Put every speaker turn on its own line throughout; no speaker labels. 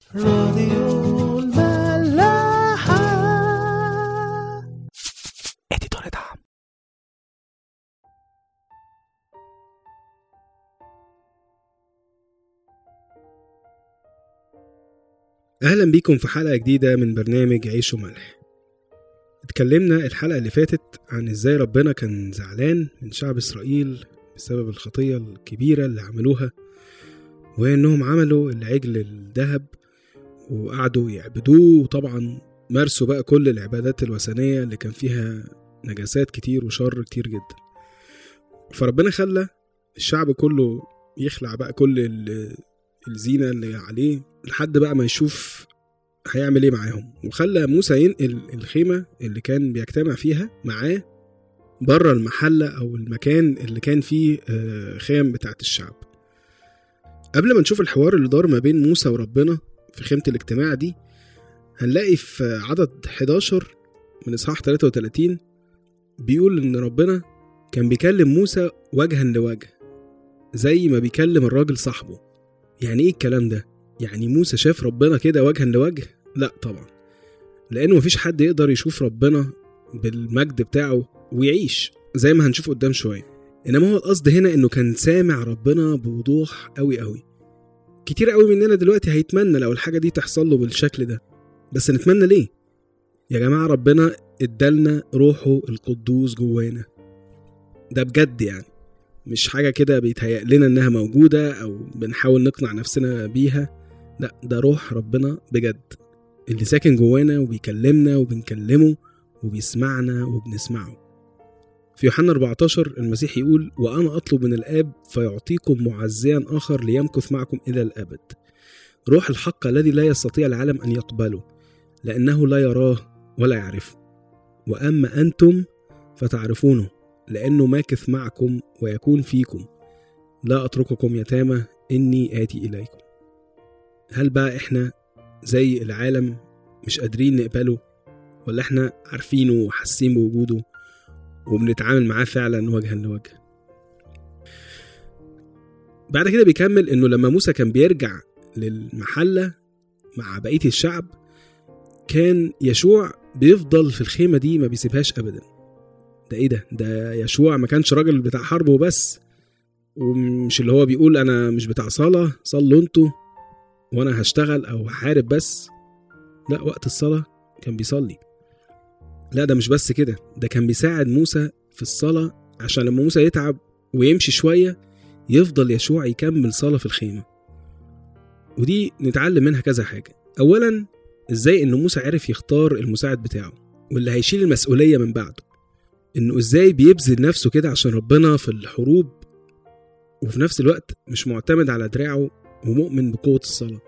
راديو الملاحة
اديتور دعم
أهلا بيكم في حلقة جديدة من برنامج عيش وملح اتكلمنا الحلقة اللي فاتت عن ازاي ربنا كان زعلان من شعب إسرائيل بسبب الخطية الكبيرة اللي عملوها وإنهم عملوا العجل الذهب وقعدوا يعبدوه وطبعا مارسوا بقى كل العبادات الوثنية اللي كان فيها نجاسات كتير وشر كتير جدا فربنا خلى الشعب كله يخلع بقى كل ال- الزينة اللي عليه لحد بقى ما يشوف هيعمل ايه معاهم وخلى موسى ينقل الخيمة اللي كان بيجتمع فيها معاه بره المحلة أو المكان اللي كان فيه آه، خيم بتاعت الشعب قبل ما نشوف الحوار اللي دار ما بين موسى وربنا في خيمة الاجتماع دي هنلاقي في عدد 11 من إصحاح 33 بيقول إن ربنا كان بيكلم موسى وجها لوجه زي ما بيكلم الراجل صاحبه يعني ايه الكلام ده؟ يعني موسى شاف ربنا كده وجها لوجه؟ لا طبعا لأنه مفيش حد يقدر يشوف ربنا بالمجد بتاعه ويعيش زي ما هنشوف قدام شوية إنما هو القصد هنا إنه كان سامع ربنا بوضوح أوي أوي كتير أوي مننا دلوقتي هيتمنى لو الحاجة دي تحصل له بالشكل ده بس نتمنى ليه؟ يا جماعة ربنا ادالنا روحه القدوس جوانا ده بجد يعني مش حاجة كده بيتهيأ لنا إنها موجودة أو بنحاول نقنع نفسنا بيها لا ده روح ربنا بجد اللي ساكن جوانا وبيكلمنا وبنكلمه وبيسمعنا وبنسمعه في يوحنا 14 المسيح يقول وأنا أطلب من الآب فيعطيكم معزيا آخر ليمكث معكم إلى الأبد روح الحق الذي لا يستطيع العالم أن يقبله لأنه لا يراه ولا يعرفه وأما أنتم فتعرفونه لأنه ماكث معكم ويكون فيكم لا أترككم يتامى إني آتي إليكم هل بقى إحنا زي العالم مش قادرين نقبله ولا إحنا عارفينه وحاسين بوجوده وبنتعامل معاه فعلا وجها لوجه بعد كده بيكمل إنه لما موسى كان بيرجع للمحلة مع بقية الشعب كان يشوع بيفضل في الخيمة دي ما بيسيبهاش أبدا ده ايه ده ده يشوع ما كانش راجل بتاع حرب وبس ومش اللي هو بيقول انا مش بتاع صلاة صلوا انتوا وانا هشتغل او هحارب بس لا وقت الصلاة كان بيصلي لا ده مش بس كده ده كان بيساعد موسى في الصلاة عشان لما موسى يتعب ويمشي شوية يفضل يشوع يكمل صلاة في الخيمة ودي نتعلم منها كذا حاجة أولا ازاي ان موسى عرف يختار المساعد بتاعه واللي هيشيل المسؤولية من بعده انه ازاي بيبذل نفسه كده عشان ربنا في الحروب وفي نفس الوقت مش معتمد على دراعه ومؤمن بقوة الصلاة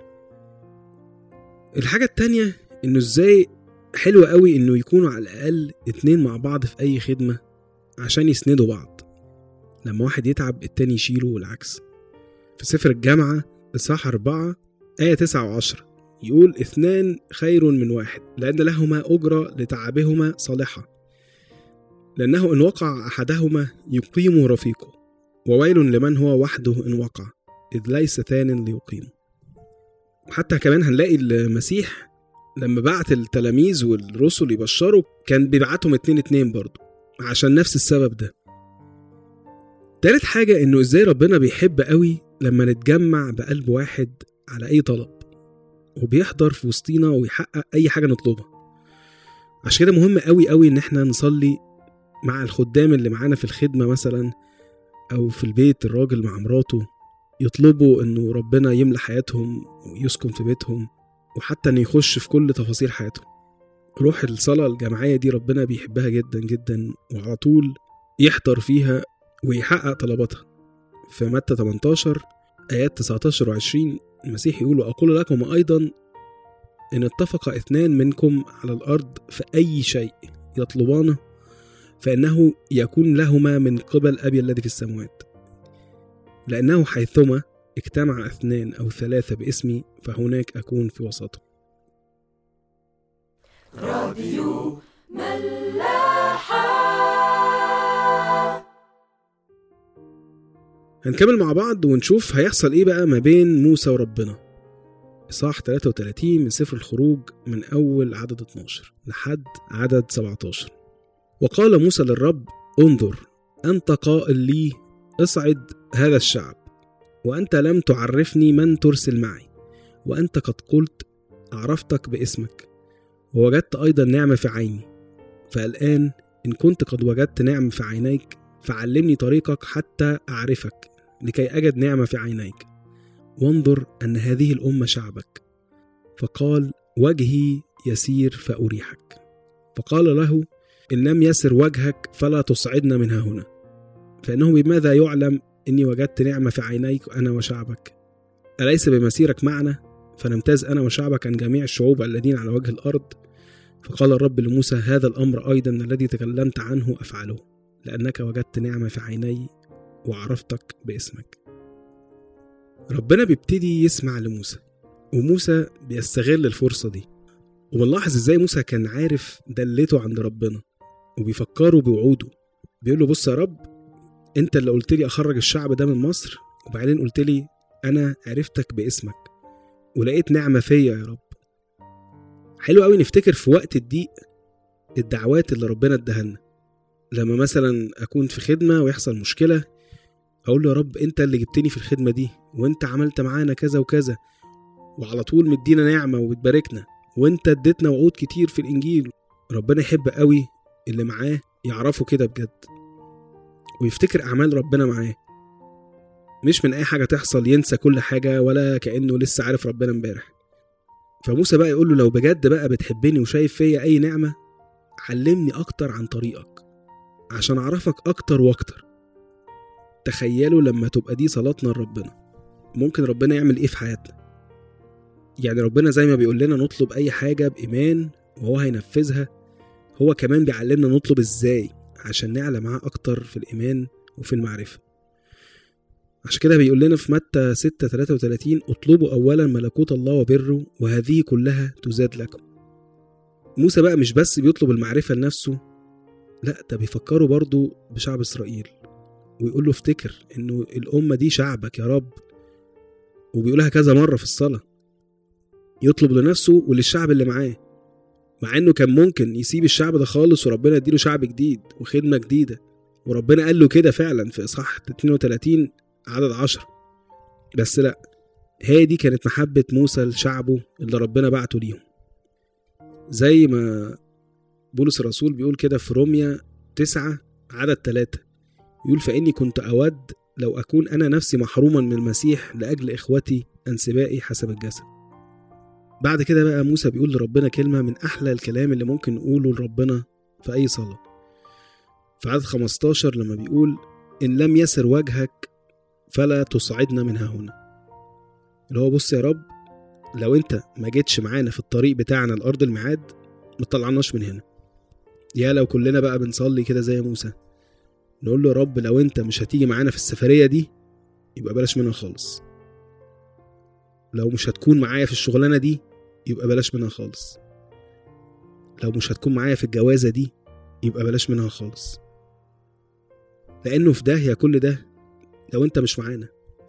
الحاجة التانية انه ازاي حلو قوي انه يكونوا على الاقل اتنين مع بعض في اي خدمة عشان يسندوا بعض لما واحد يتعب التاني يشيله والعكس في سفر الجامعة إصحاح أربعة آية تسعة وعشرة يقول اثنان خير من واحد لأن لهما أجرة لتعبهما صالحة لأنه إن وقع أحدهما يقيم رفيقه وويل لمن هو وحده إن وقع إذ ليس ثان ليقيمه وحتى كمان هنلاقي المسيح لما بعت التلاميذ والرسل يبشروا كان بيبعتهم اتنين اتنين برضه عشان نفس السبب ده تالت حاجة إنه إزاي ربنا بيحب قوي لما نتجمع بقلب واحد على أي طلب وبيحضر في وسطينا ويحقق أي حاجة نطلبها عشان كده مهم قوي قوي إن احنا نصلي مع الخدام اللي معانا في الخدمة مثلا أو في البيت الراجل مع مراته يطلبوا إنه ربنا يملى حياتهم ويسكن في بيتهم وحتى إنه يخش في كل تفاصيل حياتهم روح الصلاة الجماعية دي ربنا بيحبها جدا جدا وعلى طول يحضر فيها ويحقق طلباتها في متى 18 آيات 19 و 20 المسيح يقول وأقول لكم أيضا إن اتفق اثنان منكم على الأرض في أي شيء يطلبانه فإنه يكون لهما من قبل أبي الذي في السماوات لأنه حيثما اجتمع اثنان أو ثلاثة باسمي فهناك أكون في وسطهم هنكمل مع بعض ونشوف هيحصل ايه بقى ما بين موسى وربنا إصحاح 33 من سفر الخروج من أول عدد 12 لحد عدد 17 وقال موسى للرب انظر أنت قائل لي اصعد هذا الشعب وأنت لم تعرفني من ترسل معي وأنت قد قلت عرفتك باسمك ووجدت أيضا نعمة في عيني فالآن إن كنت قد وجدت نعمة في عينيك فعلمني طريقك حتى أعرفك لكي أجد نعمة في عينيك وانظر أن هذه الأمة شعبك فقال وجهي يسير فأريحك فقال له إن لم يسر وجهك فلا تصعدنا منها هنا فإنه بماذا يعلم إني وجدت نعمة في عينيك أنا وشعبك أليس بمسيرك معنا فنمتاز أنا وشعبك عن جميع الشعوب الذين على وجه الأرض فقال الرب لموسى هذا الأمر أيضا الذي تكلمت عنه أفعله لأنك وجدت نعمة في عيني وعرفتك باسمك ربنا بيبتدي يسمع لموسى وموسى بيستغل الفرصة دي وبنلاحظ ازاي موسى كان عارف دلته عند ربنا وبيفكره بوعوده بيقول له بص يا رب انت اللي قلت لي اخرج الشعب ده من مصر وبعدين قلت لي انا عرفتك باسمك ولقيت نعمة فيا يا رب حلو قوي نفتكر في وقت الضيق الدعوات اللي ربنا اداها لنا لما مثلا اكون في خدمة ويحصل مشكلة اقول له يا رب انت اللي جبتني في الخدمة دي وانت عملت معانا كذا وكذا وعلى طول مدينا نعمة وبتباركنا وانت اديتنا وعود كتير في الانجيل ربنا يحب قوي اللي معاه يعرفه كده بجد ويفتكر اعمال ربنا معاه مش من اي حاجه تحصل ينسى كل حاجه ولا كانه لسه عارف ربنا امبارح فموسى بقى يقول له لو بجد بقى بتحبني وشايف فيا اي نعمه علمني اكتر عن طريقك عشان اعرفك اكتر واكتر تخيلوا لما تبقى دي صلاتنا لربنا ممكن ربنا يعمل ايه في حياتنا يعني ربنا زي ما بيقول لنا نطلب اي حاجه بايمان وهو هينفذها هو كمان بيعلمنا نطلب ازاي عشان نعلى معاه اكتر في الايمان وفي المعرفه عشان كده بيقول لنا في متى 6 33 اطلبوا اولا ملكوت الله وبره وهذه كلها تزاد لكم موسى بقى مش بس بيطلب المعرفه لنفسه لا ده بيفكروا برضو بشعب اسرائيل ويقول له افتكر انه الامه دي شعبك يا رب وبيقولها كذا مره في الصلاه يطلب لنفسه وللشعب اللي معاه مع انه كان ممكن يسيب الشعب ده خالص وربنا يديله شعب جديد وخدمه جديده وربنا قال له كده فعلا في اصحاح 32 عدد 10 بس لا هي دي كانت محبة موسى لشعبه اللي ربنا بعته ليهم زي ما بولس الرسول بيقول كده في روميا 9 عدد 3 يقول فإني كنت أود لو أكون أنا نفسي محروما من المسيح لأجل إخوتي أنسبائي حسب الجسد بعد كده بقى موسى بيقول لربنا كلمة من أحلى الكلام اللي ممكن نقوله لربنا في أي صلاة في عدد 15 لما بيقول إن لم يسر وجهك فلا تصعدنا منها هنا اللي هو بص يا رب لو انت ما جيتش معانا في الطريق بتاعنا لأرض الميعاد ما تطلعناش من هنا يا لو كلنا بقى بنصلي كده زي موسى نقول له يا رب لو انت مش هتيجي معانا في السفرية دي يبقى بلاش منها خالص لو مش هتكون معايا في الشغلانة دي يبقى بلاش منها خالص لو مش هتكون معايا في الجوازة دي يبقى بلاش منها خالص لأنه في داهية كل ده لو انت مش معانا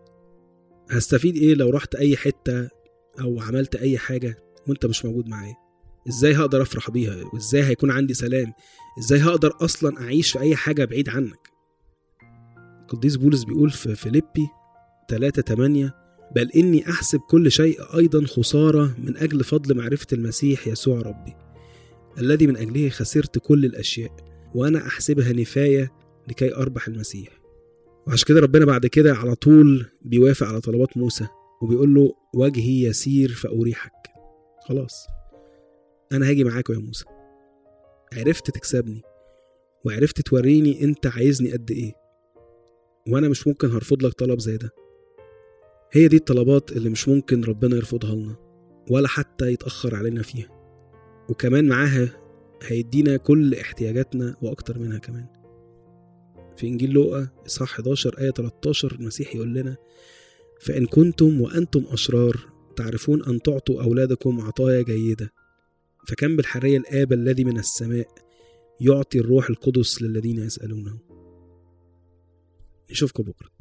هستفيد ايه لو رحت اي حتة او عملت اي حاجة وانت مش موجود معايا ازاي هقدر افرح بيها وازاي هيكون عندي سلام ازاي هقدر اصلا اعيش في اي حاجة بعيد عنك القديس بولس بيقول في فيليبي 3 8 بل اني احسب كل شيء ايضا خسارة من اجل فضل معرفة المسيح يسوع ربي الذي من اجله خسرت كل الاشياء وانا احسبها نفاية لكي اربح المسيح وعشان كده ربنا بعد كده على طول بيوافق على طلبات موسى وبيقول له وجهي يسير فأريحك خلاص أنا هاجي معاك يا موسى عرفت تكسبني وعرفت توريني أنت عايزني قد إيه وأنا مش ممكن هرفض لك طلب زي ده هي دي الطلبات اللي مش ممكن ربنا يرفضها لنا ولا حتى يتأخر علينا فيها وكمان معاها هيدينا كل احتياجاتنا وأكتر منها كمان في إنجيل لوقا إصحاح 11 آية 13 المسيح يقول لنا فإن كنتم وأنتم أشرار تعرفون أن تعطوا أولادكم عطايا جيدة فكم بالحرية الآب الذي من السماء يعطي الروح القدس للذين يسألونه نشوفكم بكره